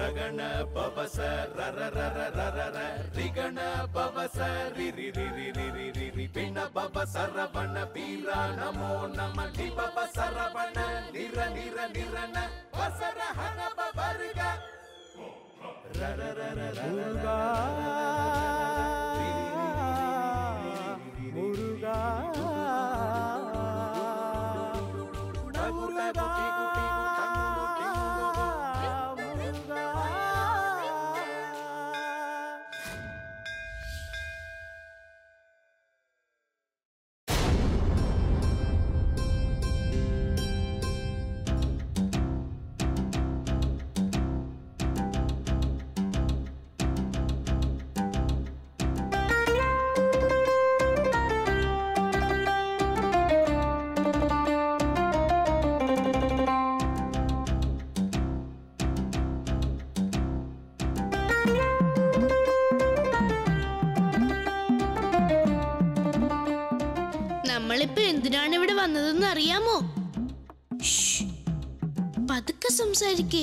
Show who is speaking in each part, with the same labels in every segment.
Speaker 1: ರಗಣ ಪವಸ ರರ ರರ ರರ ರ ರಿಗಣ ಪವಸ ರಿ ರಿ ರಿ ರಿ ರಿ ರಿ ರಿ ರಿ ಪಿಣ ಪವ ಸರವಣ ಪೀರ ನಮೋ ನಮ ಲಿ ಪವ ಸರವಣ ನಿರ ನಿರ ನಿರನ ವಸರ ಹನ ಪವರ್ಗ ರರ ರರ ರರ
Speaker 2: முருகா முருகா முருகா முருகா
Speaker 3: നമ്മളിപ്പോ എന്തിനാണ് ഇവിടെ വന്നതെന്ന് അറിയാമോ ഷ്. പതുക്കെ സംസാരിക്കേ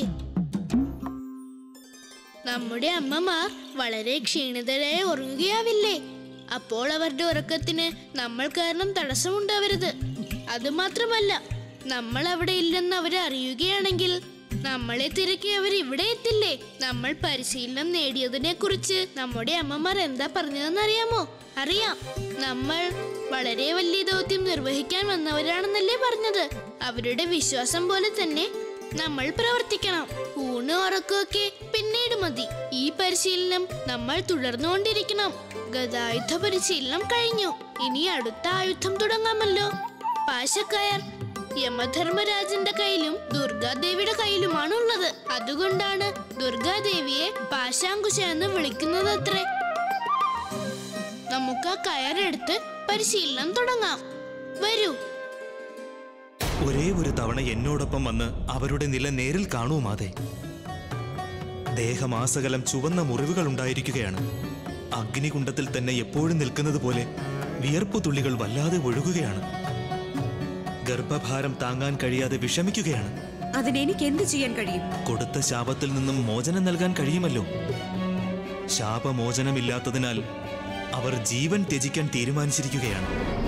Speaker 3: നമ്മുടെ അമ്മമാർ വളരെ ക്ഷീണിതരായി ഉറങ്ങുകയാവില്ലേ അപ്പോൾ അവരുടെ ഉറക്കത്തിന് നമ്മൾ കാരണം തടസ്സമുണ്ടാവരുത് അതുമാത്രമല്ല നമ്മൾ അവിടെ ഇല്ലെന്ന് അവർ അറിയുകയാണെങ്കിൽ നമ്മളെ തിരക്കി അവർ ഇവിടെ എത്തില്ലേ നമ്മൾ പരിശീലനം നേടിയതിനെ കുറിച്ച് നമ്മുടെ അമ്മമാർ എന്താ പറഞ്ഞതെന്ന് അറിയാമോ അറിയാം നമ്മൾ വളരെ വലിയ ദൗത്യം നിർവഹിക്കാൻ വന്നവരാണെന്നല്ലേ പറഞ്ഞത് അവരുടെ വിശ്വാസം പോലെ തന്നെ നമ്മൾ പ്രവർത്തിക്കണം ഊണ് ഉറക്കമൊക്കെ പിന്നീട് മതി ഈ പരിശീലനം നമ്മൾ തുടർന്നുകൊണ്ടിരിക്കണം ഗതായുധ പരിശീലനം കഴിഞ്ഞു ഇനി അടുത്ത ആയുധം തുടങ്ങാമല്ലോ പാശക്കയർ യമധർമ്മരാജന്റെ കയ്യിലും ദുർഗാദേവിയുടെ കയ്യിലുമാണ് ഉള്ളത് അതുകൊണ്ടാണ് ദുർഗാദേവിയെ പാശാങ്കുശ എന്ന് വിളിക്കുന്നത് അത്രേ നമുക്ക് ആ കയറെടുത്ത് പരിശീലനം തുടങ്ങാം വരൂ
Speaker 4: ഒരേ ഒരു തവണ എന്നോടൊപ്പം വന്ന് അവരുടെ നില നേരിൽ കാണൂ മാതെ ദേഹമാസകലം ചുവന്ന മുറിവുകൾ ഉണ്ടായിരിക്കുകയാണ് അഗ്നികുണ്ഡത്തിൽ തന്നെ എപ്പോഴും നിൽക്കുന്നത് പോലെ വിയർപ്പു തുള്ളികൾ വല്ലാതെ ഒഴുകുകയാണ് ഗർഭഭാരം താങ്ങാൻ കഴിയാതെ വിഷമിക്കുകയാണ്
Speaker 5: അതിന് എനിക്ക് എന്ത് ചെയ്യാൻ കഴിയും
Speaker 4: കൊടുത്ത ശാപത്തിൽ നിന്നും മോചനം നൽകാൻ കഴിയുമല്ലോ ശാപമോചനമില്ലാത്തതിനാൽ അവർ ജീവൻ ത്യജിക്കാൻ തീരുമാനിച്ചിരിക്കുകയാണ്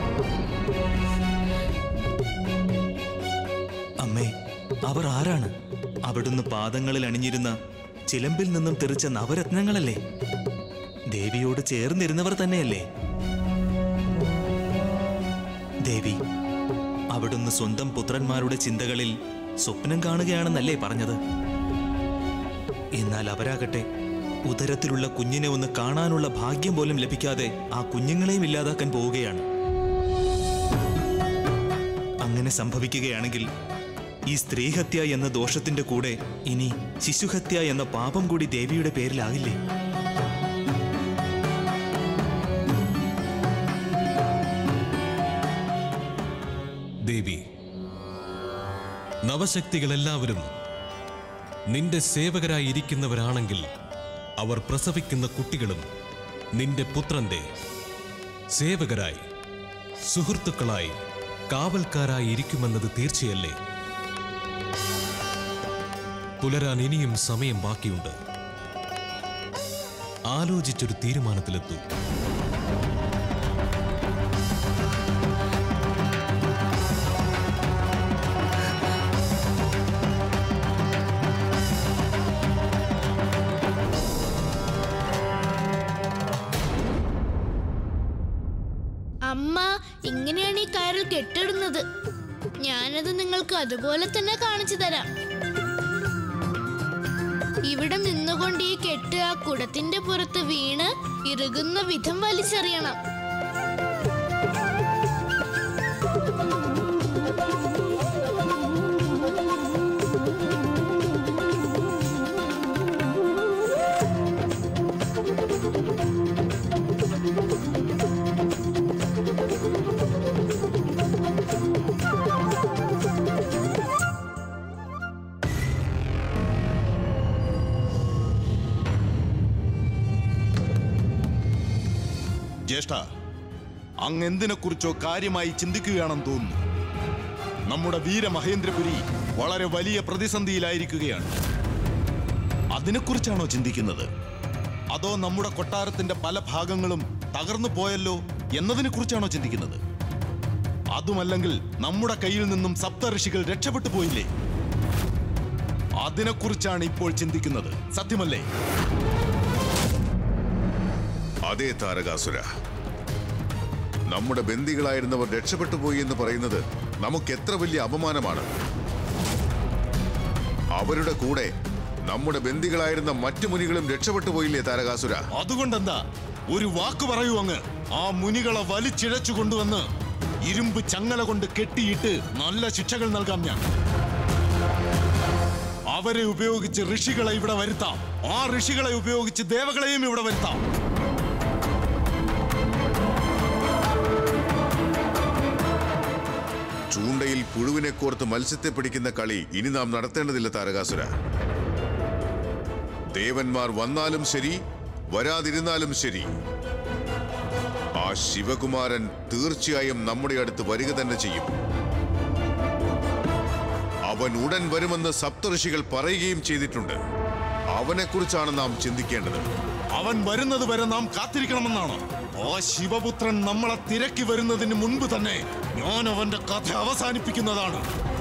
Speaker 4: അമ്മേ അവർ ആരാണ് അവിടുന്ന് പാദങ്ങളിൽ അണിഞ്ഞിരുന്ന ചിലമ്പിൽ നിന്നും തെറിച്ച നവരത്നങ്ങളല്ലേ ദേവിയോട് ചേർന്നിരുന്നവർ തന്നെയല്ലേ ദേവി അവിടുന്ന് സ്വന്തം പുത്രന്മാരുടെ ചിന്തകളിൽ സ്വപ്നം കാണുകയാണെന്നല്ലേ പറഞ്ഞത് എന്നാൽ അവരാകട്ടെ ഉദരത്തിലുള്ള കുഞ്ഞിനെ ഒന്ന് കാണാനുള്ള ഭാഗ്യം പോലും ലഭിക്കാതെ ആ കുഞ്ഞുങ്ങളെയും ഇല്ലാതാക്കാൻ പോവുകയാണ് അങ്ങനെ സംഭവിക്കുകയാണെങ്കിൽ ഈ സ്ത്രീഹത്യ എന്ന ദോഷത്തിന്റെ കൂടെ ഇനി ശിശുഹത്യ എന്ന പാപം കൂടി ദേവിയുടെ പേരിലാകില്ലേ
Speaker 6: ദേവി നവശക്തികളെല്ലാവരും നിന്റെ സേവകരായി ഇരിക്കുന്നവരാണെങ്കിൽ അവർ പ്രസവിക്കുന്ന കുട്ടികളും നിന്റെ പുത്രന്റെ സേവകരായി സുഹൃത്തുക്കളായി കാവൽക്കാരായി ഇരിക്കുമെന്നത് തീർച്ചയല്ലേ പുലരാൻ ഇനിയും സമയം ബാക്കിയുണ്ട് ആലോചിച്ചൊരു തീരുമാനത്തിലെത്തൂ
Speaker 3: അമ്മ ഇങ്ങനെയാണ് ഈ കയറിൽ കെട്ടിടുന്നത് ഞാനത് നിങ്ങൾക്ക് അതുപോലെ തന്നെ കാണിച്ചു തരാം ഇവിടെ നിന്നുകൊണ്ട് ഈ കെട്ട് ആ കുടത്തിന്റെ പുറത്ത് വീണ് ഇറുകുന്ന വിധം വലിച്ചെറിയണം
Speaker 7: ജ്യേഷ്ഠ അങ്ങ് എന്തിനെക്കുറിച്ചോ കാര്യമായി ചിന്തിക്കുകയാണെന്ന് തോന്നുന്നു നമ്മുടെ വീരമഹേന്ദ്രപുരി വളരെ വലിയ പ്രതിസന്ധിയിലായിരിക്കുകയാണ് അതിനെക്കുറിച്ചാണോ ചിന്തിക്കുന്നത് അതോ നമ്മുടെ കൊട്ടാരത്തിന്റെ പല ഭാഗങ്ങളും തകർന്നു പോയല്ലോ എന്നതിനെ കുറിച്ചാണോ ചിന്തിക്കുന്നത് അതുമല്ലെങ്കിൽ നമ്മുടെ കയ്യിൽ നിന്നും സപ്തഋഷികൾ രക്ഷപ്പെട്ടു പോയില്ലേ അതിനെക്കുറിച്ചാണ് ഇപ്പോൾ ചിന്തിക്കുന്നത് സത്യമല്ലേ
Speaker 2: അതേ താരകാസുര നമ്മുടെ ബന്ദികളായിരുന്നവർ രക്ഷപ്പെട്ടു പോയി എന്ന് പറയുന്നത് നമുക്ക് എത്ര വലിയ അപമാനമാണ് അവരുടെ കൂടെ നമ്മുടെ ബന്ദികളായിരുന്ന മറ്റു മുനികളും രക്ഷപ്പെട്ടു പോയില്ലേ താരകാസുര
Speaker 7: അതുകൊണ്ടെന്താ ഒരു വാക്ക് പറയൂ അങ്ങ് ആ മുനികളെ വലിച്ചിഴച്ചു കൊണ്ടുവന്ന് ഇരുമ്പ് ചങ്ങല കൊണ്ട് കെട്ടിയിട്ട് നല്ല ശിക്ഷകൾ നൽകാം ഞാൻ അവരെ ഉപയോഗിച്ച് ഋഷികളെ ഇവിടെ വരുത്താം ആ ഋഷികളെ ഉപയോഗിച്ച് ദേവകളെയും ഇവിടെ വരുത്താം
Speaker 2: ചൂണ്ടയിൽ പുഴുവിനെ കോർത്ത് മത്സ്യത്തെ പിടിക്കുന്ന കളി ഇനി നാം നടത്തേണ്ടതില്ല താരകാസുര ദേവന്മാർ വന്നാലും ശരി വരാതിരുന്നാലും ശരി ആ ശിവകുമാരൻ തീർച്ചയായും നമ്മുടെ അടുത്ത് വരിക തന്നെ ചെയ്യും അവൻ ഉടൻ വരുമെന്ന് സപ്തഋഷികൾ പറയുകയും ചെയ്തിട്ടുണ്ട് അവനെക്കുറിച്ചാണ് നാം ചിന്തിക്കേണ്ടത്
Speaker 7: അവൻ വരുന്നത് വരെ നാം കാത്തിരിക്കണമെന്നാണ് ആ ശിവപുത്രൻ നമ്മളെ തിരക്കി വരുന്നതിന് മുൻപ് തന്നെ ഞാൻ അവന്റെ കഥ അവസാനിപ്പിക്കുന്നതാണ്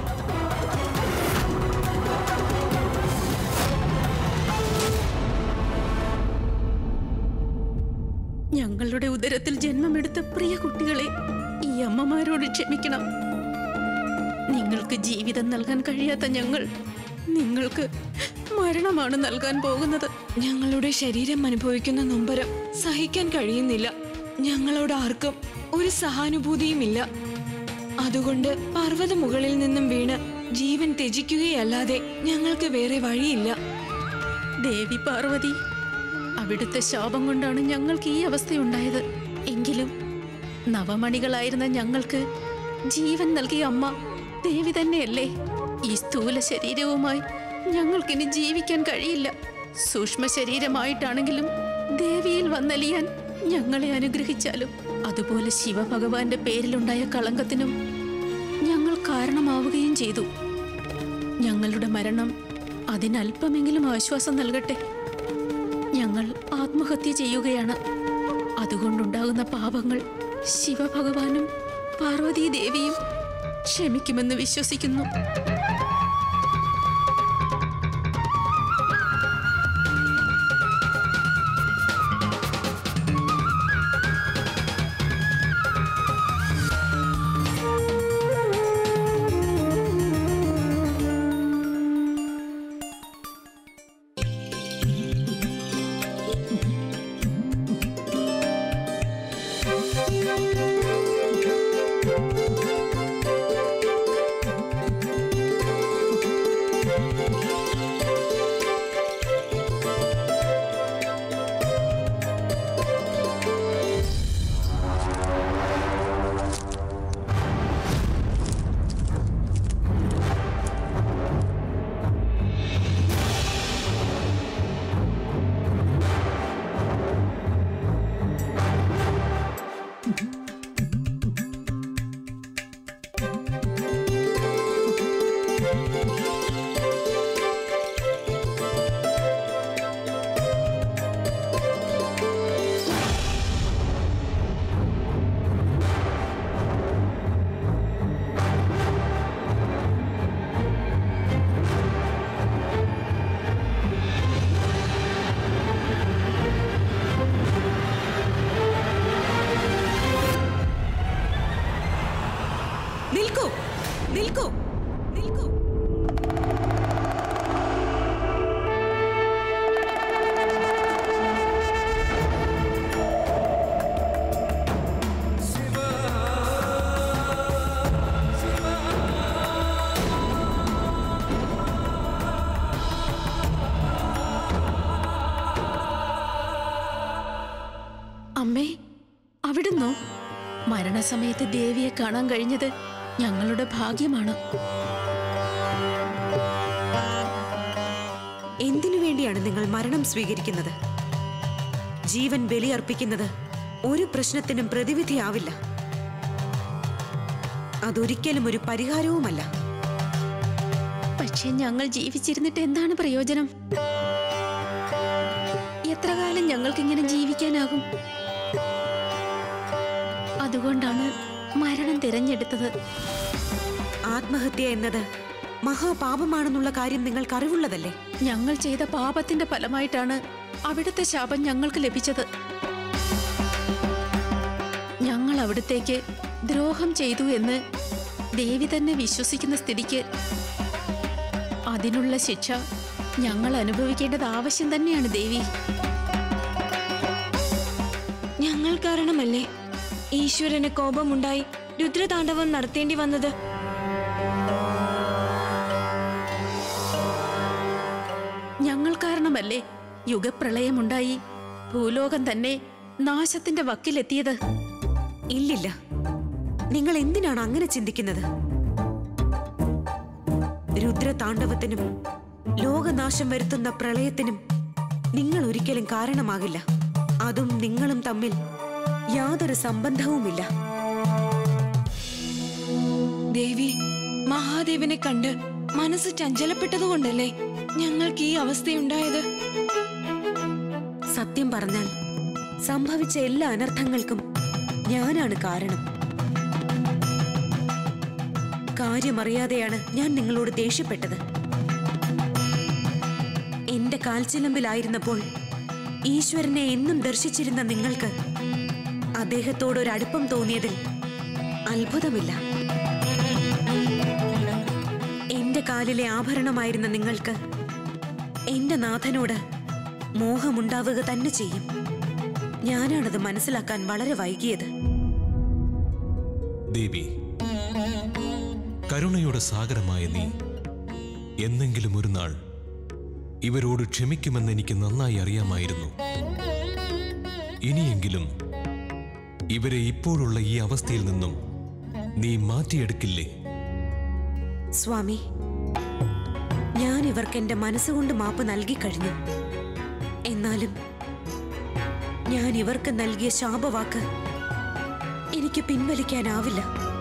Speaker 5: ഞങ്ങളുടെ ഉദരത്തിൽ ജന്മമെടുത്ത പ്രിയ കുട്ടികളെ ഈ അമ്മമാരോട് ക്ഷമിക്കണം നിങ്ങൾക്ക് ജീവിതം നൽകാൻ കഴിയാത്ത ഞങ്ങൾ നിങ്ങൾക്ക് മരണമാണ് നൽകാൻ പോകുന്നത്
Speaker 8: ഞങ്ങളുടെ ശരീരം അനുഭവിക്കുന്ന നൊമ്പരം സഹിക്കാൻ കഴിയുന്നില്ല ഞങ്ങളോട് ആർക്കും ഒരു സഹാനുഭൂതിയുമില്ല അതുകൊണ്ട് പർവ്വത മുകളിൽ നിന്നും വീണ് ജീവൻ ത്യജിക്കുകയല്ലാതെ ഞങ്ങൾക്ക് വേറെ വഴിയില്ല
Speaker 5: ദേവി പാർവതി അവിടുത്തെ ശാപം കൊണ്ടാണ് ഞങ്ങൾക്ക് ഈ അവസ്ഥയുണ്ടായത് എങ്കിലും നവമണികളായിരുന്ന ഞങ്ങൾക്ക് ജീവൻ നൽകിയ അമ്മ ദേവി തന്നെയല്ലേ ഈ സ്ഥൂല ശരീരവുമായി ഞങ്ങൾക്കിനി ജീവിക്കാൻ കഴിയില്ല സൂക്ഷ്മ ശരീരമായിട്ടാണെങ്കിലും ദേവിയിൽ വന്നലിയാൻ ഞങ്ങളെ അനുഗ്രഹിച്ചാലും അതുപോലെ ശിവഭഗവാന്റെ പേരിലുണ്ടായ കളങ്കത്തിനും ഞങ്ങൾ കാരണമാവുകയും ചെയ്തു ഞങ്ങളുടെ മരണം അതിനല്പമെങ്കിലും ആശ്വാസം നൽകട്ടെ ഞങ്ങൾ ആത്മഹത്യ ചെയ്യുകയാണ് അതുകൊണ്ടുണ്ടാകുന്ന പാപങ്ങൾ ശിവഭഗവാനും പാർവതീ ദേവിയും ക്ഷമിക്കുമെന്ന് വിശ്വസിക്കുന്നു
Speaker 8: നിൽക്കൂ നിൽക്കൂ നിൽക്കൂ
Speaker 5: അമ്മേ അവിടുന്നോ മരണസമയത്ത് ദേവിയെ കാണാൻ കഴിഞ്ഞത് ഞങ്ങളുടെ ഭാഗ്യമാണ്
Speaker 9: എന്തിനു വേണ്ടിയാണ് നിങ്ങൾ മരണം സ്വീകരിക്കുന്നത് ജീവൻ ബലിയർപ്പിക്കുന്നത് ഒരു പ്രശ്നത്തിനും പ്രതിവിധിയാവില്ല അതൊരിക്കലും ഒരു പരിഹാരവുമല്ല
Speaker 5: പക്ഷെ ഞങ്ങൾ ജീവിച്ചിരുന്നിട്ട് എന്താണ് പ്രയോജനം എത്ര കാലം ഞങ്ങൾക്കിങ്ങനെ ജീവിക്കാനാകും അതുകൊണ്ടാണ് മരണം തിരഞ്ഞെടുത്തത്
Speaker 9: ആത്മഹത്യ എന്നത് മഹാപാപമാണെന്നുള്ള കാര്യം നിങ്ങൾക്ക് അറിവുള്ളതല്ലേ
Speaker 5: ഞങ്ങൾ ചെയ്ത പാപത്തിന്റെ ഫലമായിട്ടാണ് അവിടുത്തെ ശാപം ഞങ്ങൾക്ക് ലഭിച്ചത് ഞങ്ങൾ അവിടുത്തേക്ക് ദ്രോഹം ചെയ്തു എന്ന് ദേവി തന്നെ വിശ്വസിക്കുന്ന സ്ഥിതിക്ക് അതിനുള്ള ശിക്ഷ ഞങ്ങൾ അനുഭവിക്കേണ്ടത് ആവശ്യം തന്നെയാണ് ദേവി
Speaker 8: ഞങ്ങൾ കാരണമല്ലേ ഈശ്വരന് കോപമുണ്ടായി രുദ്രതാണ്ഡവം നടത്തേണ്ടി വന്നത്
Speaker 5: ഞങ്ങൾ കാരണമല്ലേ യുഗപ്രളയമുണ്ടായി ഭൂലോകം തന്നെ നാശത്തിന്റെ വക്കിലെത്തിയത്
Speaker 9: ഇല്ലില്ല നിങ്ങൾ എന്തിനാണ് അങ്ങനെ ചിന്തിക്കുന്നത് രുദ്രതാണ്ഡവത്തിനും ലോകനാശം വരുത്തുന്ന പ്രളയത്തിനും നിങ്ങൾ ഒരിക്കലും കാരണമാകില്ല അതും നിങ്ങളും തമ്മിൽ യാതൊരു സംബന്ധവുമില്ല
Speaker 8: ദേവി മഹാദേവനെ കണ്ട് മനസ്സ് ചഞ്ചലപ്പെട്ടതുകൊണ്ടല്ലേ ഞങ്ങൾക്ക് ഈ അവസ്ഥയുണ്ടായത്
Speaker 9: സത്യം പറഞ്ഞാൽ സംഭവിച്ച എല്ലാ അനർത്ഥങ്ങൾക്കും ഞാനാണ് കാരണം കാര്യമറിയാതെയാണ് ഞാൻ നിങ്ങളോട് ദേഷ്യപ്പെട്ടത് എന്റെ കാൽച്ചിലമ്പിലായിരുന്നപ്പോൾ ഈശ്വരനെ എന്നും ദർശിച്ചിരുന്ന നിങ്ങൾക്ക് അദ്ദേഹത്തോട് ഒരു അടുപ്പം തോന്നിയതിൽ അത്ഭുതമില്ല എന്റെ കാലിലെ ആഭരണമായിരുന്ന നിങ്ങൾക്ക് എന്റെ നാഥനോട് മോഹമുണ്ടാവുക തന്നെ ചെയ്യും ഞാനാണത് മനസ്സിലാക്കാൻ വളരെ വൈകിയത്
Speaker 6: ദേവി കരുണയുടെ സാഗരമായ നീ എന്നെങ്കിലും ഒരു നാൾ ഇവരോട് ക്ഷമിക്കുമെന്ന് എനിക്ക് നന്നായി അറിയാമായിരുന്നു ഇനിയെങ്കിലും ഇവരെ ഇപ്പോഴുള്ള ഈ അവസ്ഥയിൽ നിന്നും നീ മാറ്റിയെടുക്കില്ലേ
Speaker 9: സ്വാമി ഞാൻ ഇവർക്ക് എന്റെ മനസ്സുകൊണ്ട് മാപ്പ് നൽകി കഴിഞ്ഞു എന്നാലും ഞാൻ ഇവർക്ക് നൽകിയ ശാപവാക്ക് എനിക്ക് പിൻവലിക്കാനാവില്ല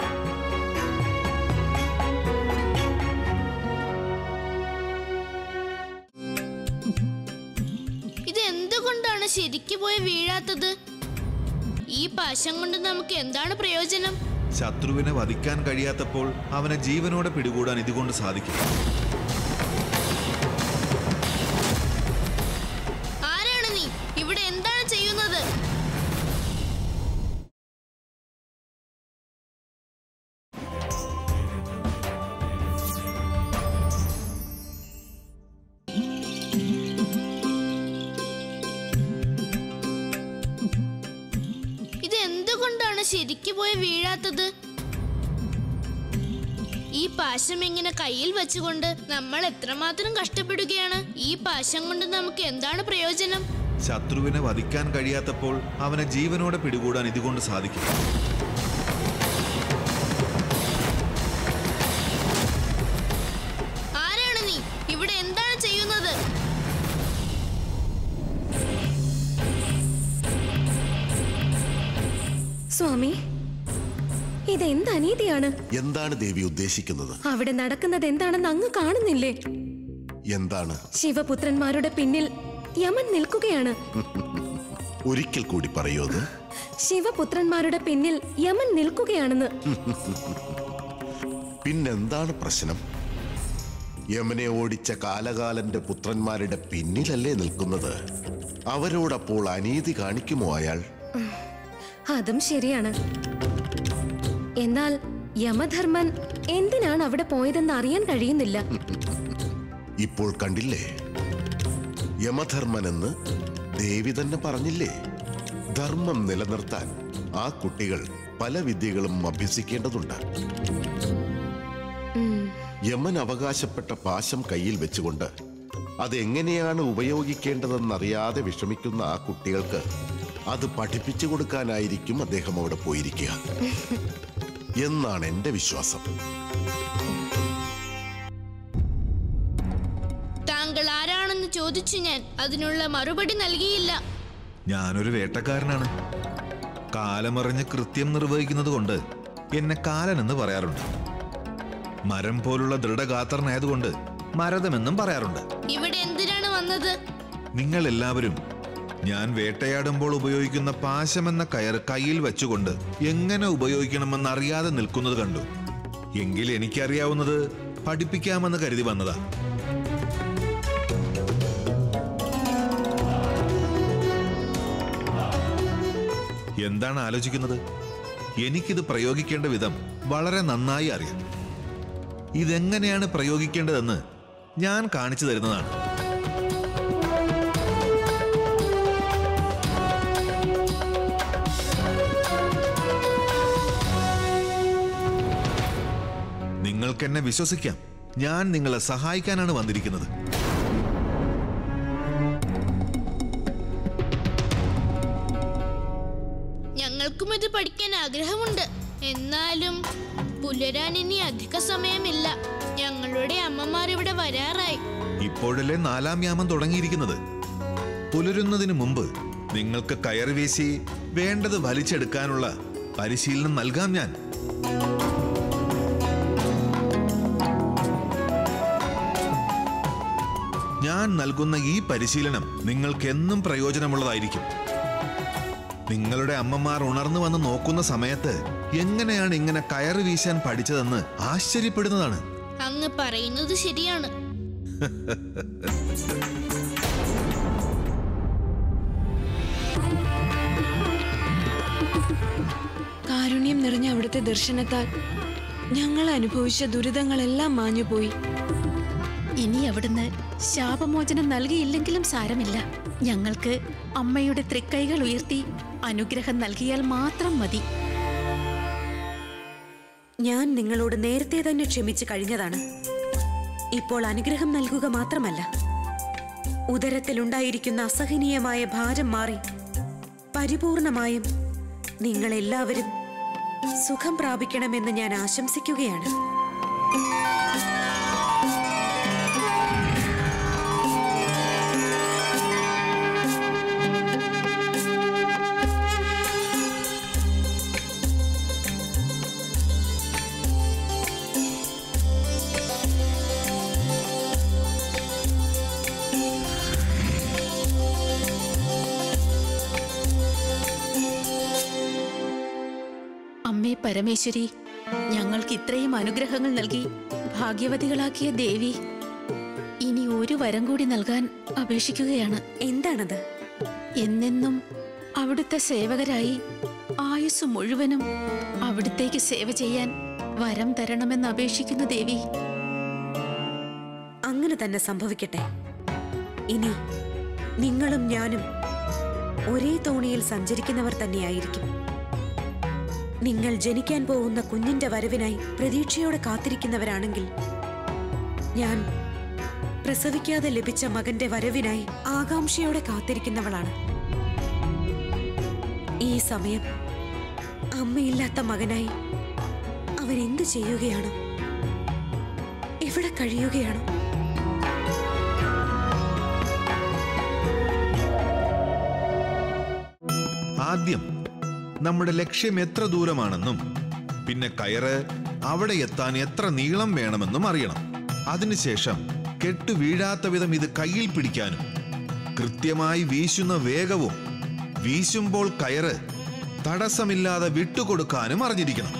Speaker 3: ഇത് എന്തുകൊണ്ടാണ് ശരിക്കു പോയി വീഴാത്തത് ഈ പാശം കൊണ്ട് നമുക്ക് എന്താണ് പ്രയോജനം
Speaker 2: ശത്രുവിനെ വധിക്കാൻ കഴിയാത്തപ്പോൾ അവനെ ജീവനോടെ പിടികൂടാൻ ഇതുകൊണ്ട് സാധിക്കും
Speaker 3: ആരാണ് നീ ഇവിടെ എന്താണ് ചെയ്യുന്നത് ഇത് എന്തുകൊണ്ടാണ് ശരിക്കു പോയി വീഴാത്തത് ഈ പാശം ഇങ്ങനെ കയ്യിൽ വെച്ചുകൊണ്ട് നമ്മൾ എത്രമാത്രം കഷ്ടപ്പെടുകയാണ് ഈ പാശം കൊണ്ട് നമുക്ക് എന്താണ് പ്രയോജനം
Speaker 2: ശത്രുവിനെ വധിക്കാൻ കഴിയാത്തപ്പോൾ അവനെ ജീവനോടെ പിടികൂടാൻ ഇതുകൊണ്ട് സാധിക്കും
Speaker 3: ആരാണ് നീ ഇവിടെ എന്താണ് ചെയ്യുന്നത്
Speaker 10: സ്വാമി ഇതെന്ത് അനീതിയാണ്
Speaker 11: എന്താണ് ദേവി ഉദ്ദേശിക്കുന്നത്
Speaker 10: അവിടെ നടക്കുന്നത് എന്താണെന്ന് അങ്ങ് കാണുന്നില്ലേ
Speaker 11: എന്താണ്
Speaker 10: ശിവപുത്രന്മാരുടെ പിന്നിൽ യമൻ നിൽക്കുകയാണ്
Speaker 11: ഒരിക്കൽ കൂടി പറയൂ അത്
Speaker 10: ശിവപുത്രന്മാരുടെ പിന്നിൽ യമൻ നിൽക്കുകയാണെന്ന്
Speaker 11: പിന്നെന്താണ് പ്രശ്നം യമനെ ഓടിച്ച കാലകാലന്റെ പുത്രന്മാരുടെ പിന്നിലല്ലേ നിൽക്കുന്നത് അവരോടപ്പോൾ അനീതി കാണിക്കുമോ അയാൾ
Speaker 10: അതും ശരിയാണ് എന്നാൽ യമധർമ്മൻ എന്തിനാണ് അവിടെ പോയതെന്ന് അറിയാൻ കഴിയുന്നില്ല
Speaker 11: ഇപ്പോൾ കണ്ടില്ലേ യമധർമ്മനെന്ന് ദേവി തന്നെ പറഞ്ഞില്ലേ ധർമ്മം നിലനിർത്താൻ ആ കുട്ടികൾ പല വിദ്യകളും അഭ്യസിക്കേണ്ടതുണ്ട് യമൻ അവകാശപ്പെട്ട പാശം കയ്യിൽ വെച്ചുകൊണ്ട് അതെങ്ങനെയാണ് ഉപയോഗിക്കേണ്ടതെന്നറിയാതെ വിഷമിക്കുന്ന ആ കുട്ടികൾക്ക് അത് പഠിപ്പിച്ചു കൊടുക്കാനായിരിക്കും അദ്ദേഹം അവിടെ പോയിരിക്കുക എന്നാണ് എന്റെ വിശ്വാസം
Speaker 3: താങ്കൾ ആരാണെന്ന് ചോദിച്ചു ഞാൻ അതിനുള്ള മറുപടി നൽകിയില്ല
Speaker 2: ഞാനൊരു വേട്ടക്കാരനാണ് കാലമറിഞ്ഞ് കൃത്യം നിർവഹിക്കുന്നത് കൊണ്ട് എന്നെ കാലൻ എന്ന് പറയാറുണ്ട് മരം പോലുള്ള ദൃഢഗാത്രനായതുകൊണ്ട് മരതമെന്നും പറയാറുണ്ട്
Speaker 3: ഇവിടെ എന്തിനാണ് വന്നത്
Speaker 2: നിങ്ങൾ എല്ലാവരും
Speaker 12: ഞാൻ വേട്ടയാടുമ്പോൾ ഉപയോഗിക്കുന്ന പാശമെന്ന കയർ കയ്യിൽ വെച്ചുകൊണ്ട് എങ്ങനെ ഉപയോഗിക്കണമെന്ന് അറിയാതെ നിൽക്കുന്നത് കണ്ടു എങ്കിൽ എനിക്കറിയാവുന്നത് പഠിപ്പിക്കാമെന്ന് കരുതി വന്നതാ എന്താണ് ആലോചിക്കുന്നത് എനിക്കിത് പ്രയോഗിക്കേണ്ട വിധം വളരെ നന്നായി അറിയാം ഇതെങ്ങനെയാണ് പ്രയോഗിക്കേണ്ടതെന്ന് ഞാൻ കാണിച്ചു തരുന്നതാണ് നിങ്ങൾക്കെന്നെ വിശ്വസിക്കാം ഞാൻ നിങ്ങളെ സഹായിക്കാനാണ് വന്നിരിക്കുന്നത്
Speaker 3: ഞങ്ങൾക്കും ഇത് പഠിക്കാൻ ആഗ്രഹമുണ്ട് എന്നാലും പുലരാൻ ഇനി അധിക സമയമില്ല ഞങ്ങളുടെ അമ്മമാർ ഇവിടെ വരാറായി
Speaker 12: ഇപ്പോഴല്ലേ നാലാം യാമം തുടങ്ങിയിരിക്കുന്നത് പുലരുന്നതിന് മുമ്പ് നിങ്ങൾക്ക് കയറി വീശി വേണ്ടത് വലിച്ചെടുക്കാനുള്ള പരിശീലനം നൽകാം ഞാൻ ഞാൻ നൽകുന്ന ഈ പരിശീലനം നിങ്ങൾക്ക് എന്നും പ്രയോജനമുള്ളതായിരിക്കും നിങ്ങളുടെ അമ്മമാർ ഉണർന്നു വന്ന് നോക്കുന്ന സമയത്ത് എങ്ങനെയാണ് ഇങ്ങനെ കയറ് വീശാൻ പഠിച്ചതെന്ന് ആശ്ചര്യപ്പെടുന്നതാണ്
Speaker 3: അങ്ങ് പറയുന്നത് ശരിയാണ്
Speaker 8: കാരുണ്യം നിറഞ്ഞ അവിടുത്തെ ദർശനത്താൽ ഞങ്ങൾ അനുഭവിച്ച ദുരിതങ്ങളെല്ലാം മാഞ്ഞുപോയി
Speaker 5: ഇനി അവിടുന്ന് ശാപമോചനം നൽകിയില്ലെങ്കിലും സാരമില്ല ഞങ്ങൾക്ക് അമ്മയുടെ തൃക്കൈകൾ ഉയർത്തി അനുഗ്രഹം നൽകിയാൽ മാത്രം മതി
Speaker 9: ഞാൻ നിങ്ങളോട് നേരത്തെ തന്നെ ക്ഷമിച്ചു കഴിഞ്ഞതാണ് ഇപ്പോൾ അനുഗ്രഹം നൽകുക മാത്രമല്ല ഉദരത്തിലുണ്ടായിരിക്കുന്ന അസഹനീയമായ ഭാരം മാറി പരിപൂർണമായും നിങ്ങളെല്ലാവരും സുഖം പ്രാപിക്കണമെന്ന് ഞാൻ ആശംസിക്കുകയാണ്
Speaker 5: അമ്മേ പരമേശ്വരി ഞങ്ങൾക്ക് ഇത്രയും അനുഗ്രഹങ്ങൾ നൽകി ഭാഗ്യവതികളാക്കിയ ദേവി ഇനി ഒരു വരം കൂടി നൽകാൻ അപേക്ഷിക്കുകയാണ്
Speaker 9: എന്താണത്
Speaker 5: എന്നെന്നും അവിടുത്തെ സേവകരായി ആയുസ് മുഴുവനും അവിടുത്തേക്ക് സേവ ചെയ്യാൻ വരം തരണമെന്ന് അപേക്ഷിക്കുന്നു ദേവി
Speaker 9: അങ്ങനെ തന്നെ സംഭവിക്കട്ടെ ഇനി നിങ്ങളും ഞാനും ഒരേ തോണിയിൽ സഞ്ചരിക്കുന്നവർ തന്നെയായിരിക്കും നിങ്ങൾ ജനിക്കാൻ പോകുന്ന കുഞ്ഞിന്റെ വരവിനായി പ്രതീക്ഷയോടെ കാത്തിരിക്കുന്നവരാണെങ്കിൽ ഞാൻ പ്രസവിക്കാതെ ലഭിച്ച മകന്റെ വരവിനായി ആകാംക്ഷയോടെ കാത്തിരിക്കുന്നവളാണ് ഈ സമയം അമ്മയില്ലാത്ത മകനായി അവൻ എന്തു ചെയ്യുകയാണോ എവിടെ കഴിയുകയാണോ
Speaker 12: ആദ്യം നമ്മുടെ ലക്ഷ്യം എത്ര ദൂരമാണെന്നും പിന്നെ കയറ് അവിടെ എത്താൻ എത്ര നീളം വേണമെന്നും അറിയണം അതിനുശേഷം കെട്ടു വീഴാത്ത വിധം ഇത് കയ്യിൽ പിടിക്കാനും കൃത്യമായി വീശുന്ന വേഗവും വീശുമ്പോൾ കയറ് തടസ്സമില്ലാതെ വിട്ടുകൊടുക്കാനും അറിഞ്ഞിരിക്കണം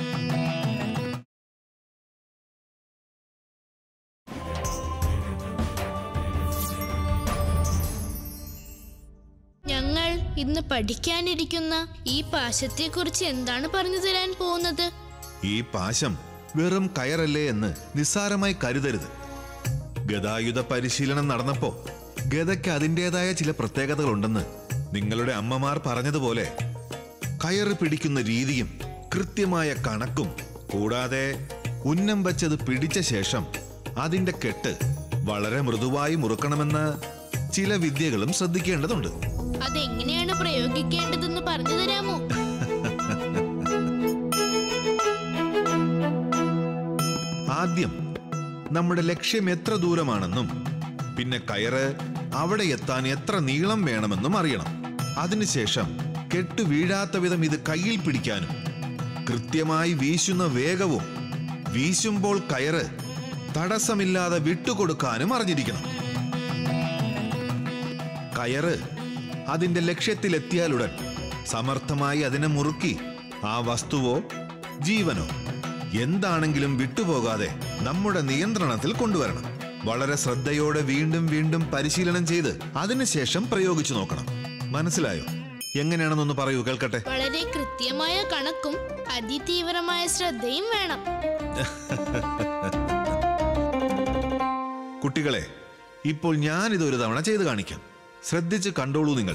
Speaker 3: ഞങ്ങൾ ഇന്ന് പഠിക്കാനിരിക്കുന്ന ഈ പാശത്തെക്കുറിച്ച് എന്താണ് പറഞ്ഞു തരാൻ പോകുന്നത്
Speaker 12: ഈ പാശം വെറും കയറല്ലേ എന്ന് നിസ്സാരമായി കരുതരുത് ഗതായുധ പരിശീലനം നടന്നപ്പോ ഗതയ്ക്ക് അതിൻ്റെതായ ചില പ്രത്യേകതകളുണ്ടെന്ന് നിങ്ങളുടെ അമ്മമാർ പറഞ്ഞതുപോലെ കയറ് പിടിക്കുന്ന രീതിയും കൃത്യമായ കണക്കും കൂടാതെ ഉന്നം വച്ചത് പിടിച്ച ശേഷം അതിന്റെ കെട്ട് വളരെ മൃദുവായി മുറുക്കണമെന്ന് ചില വിദ്യകളും ശ്രദ്ധിക്കേണ്ടതുണ്ട്
Speaker 3: അതെങ്ങനെയാണ് പ്രയോഗിക്കേണ്ടതെന്ന് പറഞ്ഞു തരാമോ
Speaker 12: ആദ്യം നമ്മുടെ ലക്ഷ്യം എത്ര ദൂരമാണെന്നും പിന്നെ കയറ് അവിടെ എത്താൻ എത്ര നീളം വേണമെന്നും അറിയണം അതിനുശേഷം കെട്ടു വീഴാത്ത വിധം ഇത് കയ്യിൽ പിടിക്കാനും കൃത്യമായി വീശുന്ന വേഗവും വീശുമ്പോൾ കയറ് തടസ്സമില്ലാതെ വിട്ടുകൊടുക്കാനും അറിഞ്ഞിരിക്കണം കയറ് അതിന്റെ ലക്ഷ്യത്തിലെത്തിയാലുടൻ സമർത്ഥമായി അതിനെ മുറുക്കി ആ വസ്തുവോ ജീവനോ എന്താണെങ്കിലും വിട്ടുപോകാതെ നമ്മുടെ നിയന്ത്രണത്തിൽ കൊണ്ടുവരണം വളരെ ശ്രദ്ധയോടെ വീണ്ടും വീണ്ടും പരിശീലനം ചെയ്ത് അതിനുശേഷം പ്രയോഗിച്ചു നോക്കണം മനസ്സിലായോ എങ്ങനെയാണെന്നൊന്ന് പറയൂ കേൾക്കട്ടെ
Speaker 3: വളരെ കൃത്യമായ കണക്കും അതിതീവ്രമായ ശ്രദ്ധയും വേണം
Speaker 12: കുട്ടികളെ ഇപ്പോൾ ഞാൻ ഇതൊരു തവണ ചെയ്ത് കാണിക്കാം ശ്രദ്ധിച്ച് കണ്ടോളൂ നിങ്ങൾ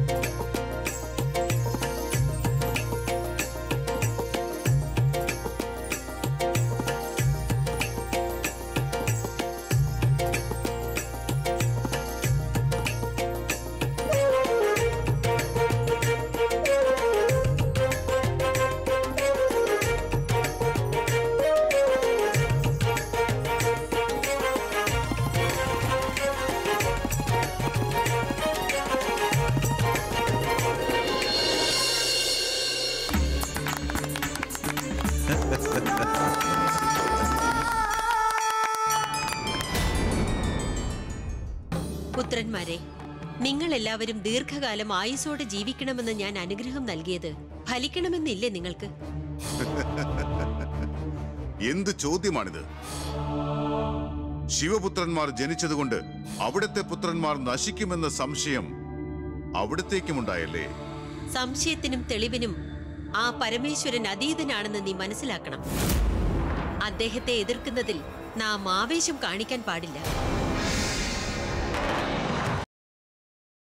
Speaker 13: പുത്രന്മാരെ നിങ്ങൾ എല്ലാവരും ദീർഘകാലം ആയുസോടെ ജീവിക്കണമെന്ന് ഞാൻ അനുഗ്രഹം നൽകിയത് ഫലിക്കണമെന്നില്ലേ നിങ്ങൾക്ക്
Speaker 2: എന്ത് ചോദ്യമാണിത് ശിവപുത്രന്മാർ ജനിച്ചതുകൊണ്ട് അവിടുത്തെ പുത്രന്മാർ നശിക്കുമെന്ന സംശയം അവിടത്തേക്കുമുണ്ടായല്ലേ
Speaker 13: സംശയത്തിനും തെളിവിനും ആ പരമേശ്വരൻ അതീതനാണെന്ന് നീ മനസ്സിലാക്കണം അദ്ദേഹത്തെ എതിർക്കുന്നതിൽ നാം ആവേശം കാണിക്കാൻ പാടില്ല